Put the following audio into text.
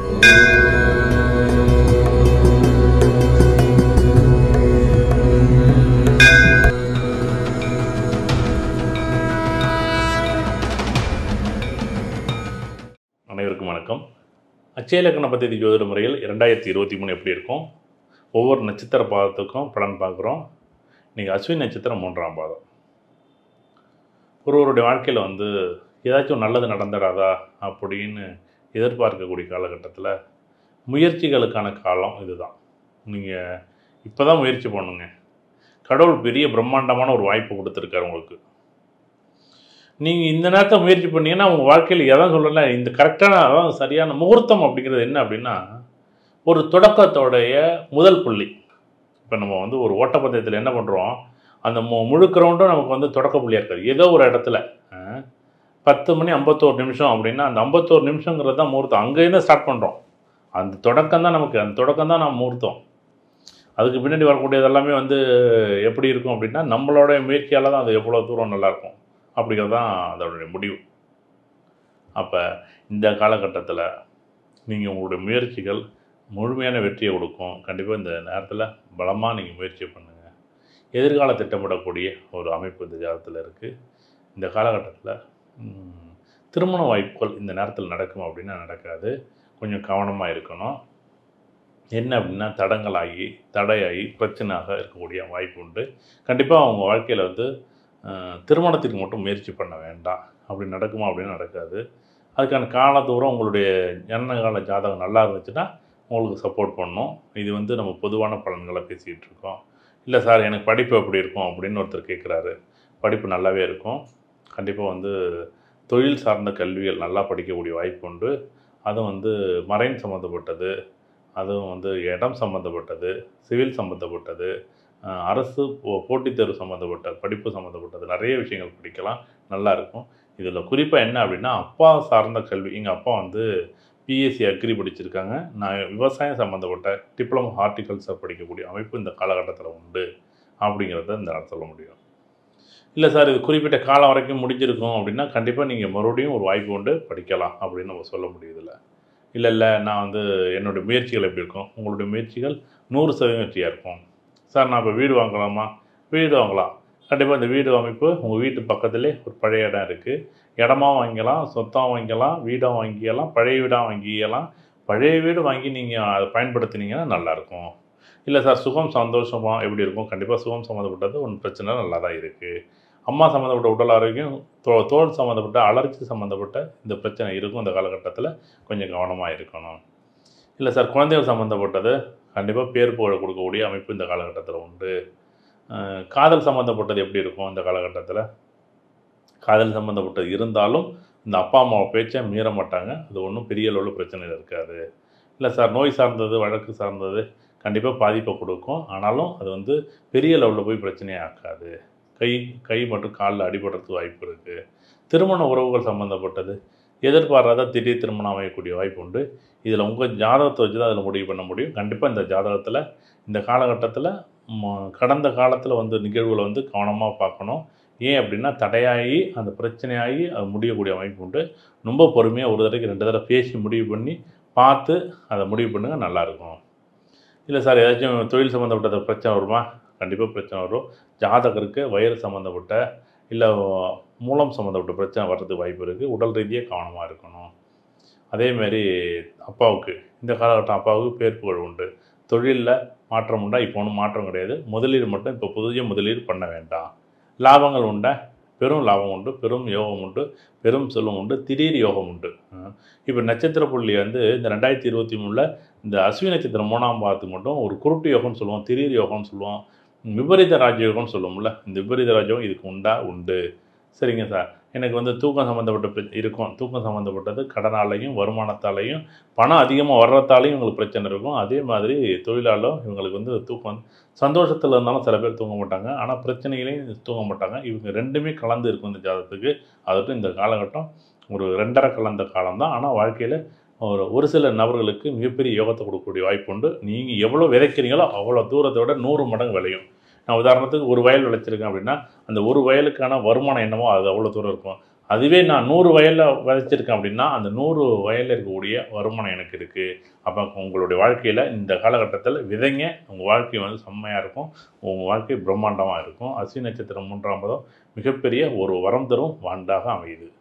அனைவருக்கும் வணக்கம் அச்சயலக்கண பദ്ധதி ஜோதிட முறையில் இரண்டாயிரத்தி இருபத்தி மூணு எப்படி இருக்கும் ஒவ்வொரு நட்சத்திர பாதத்துக்கும் பலன் பார்க்குறோம் இன்றைக்கி அஸ்வின் நட்சத்திரம் மூன்றாம் பாதம் ஒருவருடைய வாழ்க்கையில் வந்து ஏதாச்சும் நல்லது நடந்துடாதா அப்படின்னு எதிர்பார்க்கக்கூடிய காலகட்டத்தில் முயற்சிகளுக்கான காலம் இதுதான் நீங்கள் இப்போ தான் முயற்சி பண்ணுங்க கடவுள் பெரிய பிரம்மாண்டமான ஒரு வாய்ப்பு கொடுத்துருக்காரு உங்களுக்கு நீங்கள் இந்த நேரத்தை முயற்சி பண்ணீங்கன்னா உங்கள் வாழ்க்கையில் எதான் சொல்லலை இந்த கரெக்டான அதான் சரியான முகூர்த்தம் அப்படிங்கிறது என்ன அப்படின்னா ஒரு தொடக்கத்தோடைய முதல் புள்ளி இப்போ நம்ம வந்து ஒரு ஓட்டப்பந்தயத்தில் என்ன பண்ணுறோம் அந்த மு முழு கிரவுண்டும் நமக்கு வந்து தொடக்க புள்ளியாக இருக்காது ஏதோ ஒரு இடத்துல அஹ், பத்து மணி ஐம்பத்தோரு நிமிஷம் அப்படின்னா அந்த ஐம்பத்தோரு நிமிஷங்கிறது தான் முகூர்த்தம் அங்கேருந்து ஸ்டார்ட் பண்ணுறோம் அந்த தொடக்கம் தான் நமக்கு அந்த தொடக்கம் தான் நம்ம முகூர்த்தம் அதுக்கு பின்னாடி வரக்கூடியது எல்லாமே வந்து எப்படி இருக்கும் அப்படின்னா நம்மளோட முயற்சியால் தான் அது எவ்வளோ தூரம் நல்லாயிருக்கும் அப்படிங்கிறது தான் அதோடைய முடிவு அப்போ இந்த காலகட்டத்தில் நீங்கள் உங்களுடைய முயற்சிகள் முழுமையான வெற்றியை கொடுக்கும் கண்டிப்பாக இந்த நேரத்தில் பலமாக நீங்கள் முயற்சி பண்ணுங்கள் எதிர்கால திட்டமிடக்கூடிய ஒரு அமைப்பு இந்த ஜாதகத்தில் இருக்குது இந்த காலகட்டத்தில் ம், திருமண வாய்ப்புகள் இந்த நேரத்தில் நடக்கும் அப்படின்னா நடக்காது கொஞ்சம் கவனமாக இருக்கணும் என்ன அப்படின்னா தடங்களாகி தடையாகி பிரச்சனையாக இருக்கக்கூடிய வாய்ப்பு உண்டு கண்டிப்பாக அவங்க வாழ்க்கையில் வந்து அஹ், திருமணத்திற்கு மட்டும் முயற்சி பண்ண வேண்டாம் அப்படி நடக்குமா அப்படின்னு நடக்காது அதுக்கான காலதூரம் உங்களுடைய ஜனனகால ஜாதகம் நல்லா இருந்துச்சுன்னா உங்களுக்கு சப்போர்ட் பண்ணும் இது வந்து நம்ம பொதுவான பலன்களை பேசிக்கிட்டு இருக்கோம் இல்லை சார் எனக்கு படிப்பு எப்படி இருக்கும் அப்படின்னு ஒருத்தர் கேட்குறாரு படிப்பு நல்லாவே இருக்கும் கண்டிப்பாக வந்து தொழில் சார்ந்த கல்விகள் நல்லா படிக்கக்கூடிய வாய்ப்பு உண்டு அதுவும் வந்து மரைன் சம்மந்தப்பட்டது அதுவும் வந்து இடம் சம்மந்தப்பட்டது சிவில் சம்மந்தப்பட்டது அஹ், அரசு போ- போட்டித் தேர்வு சம்மந்தப்பட்ட படிப்பு சம்மந்தப்பட்டது நிறைய விஷயங்கள் படிக்கலாம் நல்லா இருக்கும் இதில் குறிப்பாக என்ன அப்படின்னா அப்பா சார்ந்த கல்வி எங்கள் அப்பா வந்து பிஎஸ்சி அக்ரி படிச்சிருக்காங்க நான் விவசாயம் சம்மந்தப்பட்ட டிப்ளமோ ஹார்டிகல்ச்சர் படிக்கக்கூடிய அமைப்பு இந்த காலகட்டத்தில் உண்டு அப்படிங்கிறத இந்த நான் சொல்ல முடியும் இல்லை சார் இது குறிப்பிட்ட காலம் வரைக்கும் முடிஞ்சிருக்கும் அப்படின்னா கண்டிப்பாக நீங்கள் மறுபடியும் ஒரு வாய்ப்பு உண்டு படிக்கலாம் அப்படின்னு நம்ம சொல்ல முடியுதில்ல இல்லை இல்லை நான் வந்து என்னுடைய முயற்சிகள் எப்படி இருக்கும் உங்களுடைய முயற்சிகள் நூறு சதவீதம் வெற்றியாக இருக்கும் சார் நான் இப்போ வீடு வாங்கலாமா வீடு வாங்கலாம் கண்டிப்பாக இந்த வீடு அமைப்பு உங்கள் வீட்டு பக்கத்துலேயே ஒரு பழைய இடம் இருக்குது இடமா வாங்கிக்கலாம் சொத்தம் வாங்கிக்கலாம் வீடாக வாங்கிக்கலாம் பழைய வீடாக வாங்கிக்கலாம் பழைய வீடு வாங்கி நீங்கள் அதை பயன்படுத்தினீங்கன்னா நல்லாயிருக்கும் இல்லை சார் சுகம் சந்தோஷமாக எப்படி இருக்கும் கண்டிப்பாக சுகம் சம்மந்தப்பட்டது ஒன்றும் பிரச்சனை நல்லா தான் இருக்குது அம்மா சம்மந்தப்பட்ட உடல் ஆரோக்கியம் தோ தோல் சம்மந்தப்பட்ட அலர்ஜி சம்மந்தப்பட்ட இந்த பிரச்சனை இருக்கும் இந்த காலகட்டத்தில் கொஞ்சம் கவனமாக இருக்கணும் இல்லை சார் குழந்தைகள் சம்மந்தப்பட்டது கண்டிப்பாக பேர் புகழ் கொடுக்கக்கூடிய அமைப்பு இந்த காலகட்டத்தில் உண்டு அஹ் காதல் சம்மந்தப்பட்டது எப்படி இருக்கும் இந்த காலகட்டத்தில் காதல் சம்மந்தப்பட்டது இருந்தாலும் இந்த அப்பா அம்மாவை பேச்சை மீற மாட்டாங்க அது ஒன்றும் பெரிய அளவில் பிரச்சனைகள் இருக்காது இல்லை சார் நோய் சார்ந்தது வழக்கு சார்ந்தது கண்டிப்பாக பாதிப்பை கொடுக்கும் ஆனாலும் அது வந்து பெரிய லெவலில் போய் பிரச்சனையை ஆக்காது கை கை மற்றும் காலில் அடிபடுறதுக்கு வாய்ப்பு இருக்குது திருமண உறவுகள் சம்மந்தப்பட்டது எதிர்பாராத திடீர் திருமணம் அமையக்கூடிய வாய்ப்பு உண்டு இதில் உங்கள் ஜாதகத்தை வச்சு தான் அதில் முடிவு பண்ண முடியும் கண்டிப்பாக இந்த ஜாதகத்தில் இந்த காலகட்டத்தில் ம- கடந்த காலத்தில் வந்து நிகழ்வுகளை வந்து கவனமாக பார்க்கணும் ஏன் அப்படின்னா தடையாகி அந்த பிரச்சனையாகி அது முடியக்கூடிய அமைப்பு உண்டு ரொம்ப பொறுமையாக ஒரு தடவைக்கு ரெண்டு தடவை பேசி முடிவு பண்ணி பார்த்து அதை முடிவு பண்ணுங்க நல்லாயிருக்கும் இல்லை சார் ஏதாச்சும் தொழில் சம்மந்தப்பட்ட பிரச்சனை வருமா கண்டிப்பாக பிரச்சனை வரும் ஜாதகருக்கு வயிறு சம்மந்தப்பட்ட இல்லை மூலம் சம்மந்தப்பட்ட பிரச்சனை வர்றதுக்கு வாய்ப்பு இருக்குது உடல் ரீதியாக கவனமாக இருக்கணும் அதேமாரி அப்பாவுக்கு இந்த காலகட்டம் அப்பாவுக்கு பேர் புகழ் உண்டு தொழிலில் மாற்றம் உண்டா இப்போ ஒன்றும் மாற்றம் கிடையாது முதலீடு மட்டும் இப்போ புதிய முதலீடு பண்ண வேண்டாம் லாபங்கள் உண்டா பெரும் லாபம் உண்டு பெரும் யோகம் உண்டு பெரும் செல்வம் உண்டு திடீர் யோகம் உண்டு இப்போ நட்சத்திர புள்ளி வந்து இந்த ரெண்டாயிரத்தி இருபத்தி மூணில் இந்த அஸ்வினி நட்சத்திரம் மூணாம் பாதத்துக்கு மட்டும் ஒரு குருட்டு யோகம்னு சொல்லுவோம் திடீர் யோகம்னு சொல்லுவோம் விபரீத ராஜயோகம்னு சொல்லுவோம்ல இந்த விபரீத ராஜயோகம் இதுக்கு உண்டா உண்டு சரிங்க சார் எனக்கு வந்து தூக்கம் சம்மந்தப்பட்ட பிர- இருக்கும் தூக்கம் சம்மந்தப்பட்டது கடனாலையும் வருமானத்தாலையும் பணம் அதிகமாக வர்றதாலையும் இவங்களுக்கு பிரச்சனை இருக்கும் அதே மாதிரி தொழிலாளரும் இவங்களுக்கு வந்து தூக்கம் வந்து சந்தோஷத்தில் இருந்தாலும் சில பேர் தூங்க மாட்டாங்க ஆனால் பிரச்சனைகளையும் தூங்க மாட்டாங்க இவங்க ரெண்டுமே கலந்து இருக்கும் இந்த ஜாதகத்துக்கு அதுக்கும் இந்த காலகட்டம் ஒரு ரெண்டரை கலந்த காலம் தான் ஆனால் வாழ்க்கையில் ஒரு ஒரு சில நபர்களுக்கு மிகப்பெரிய யோகத்தை கொடுக்கக்கூடிய வாய்ப்பு உண்டு நீங்கள் எவ்வளோ விதைக்கிறீங்களோ அவ்வளோ தூரத்தை விட நூறு மடங்கு விளையும் நான் உதாரணத்துக்கு ஒரு வயல் விளைச்சிருக்கேன் அப்படின்னா அந்த ஒரு வயலுக்கான வருமானம் என்னமோ அது அவ்வளோ தூரம் இருக்கும் அதுவே நான் நூறு வயலில் விதைச்சிருக்கேன் அப்படின்னா அந்த நூறு வயலில் இருக்கக்கூடிய வருமானம் எனக்கு இருக்குது அப்போ உங்களுடைய வாழ்க்கையில் இந்த காலகட்டத்தில் விதைங்க உங்கள் வாழ்க்கை வந்து செம்மையாக இருக்கும் உங்கள் வாழ்க்கை பிரம்மாண்டமாக இருக்கும் அஸ்வினி நட்சத்திரம் மூன்றாம் பதம் மிகப்பெரிய ஒரு வரம் தரும் வாண்டாக அமையுது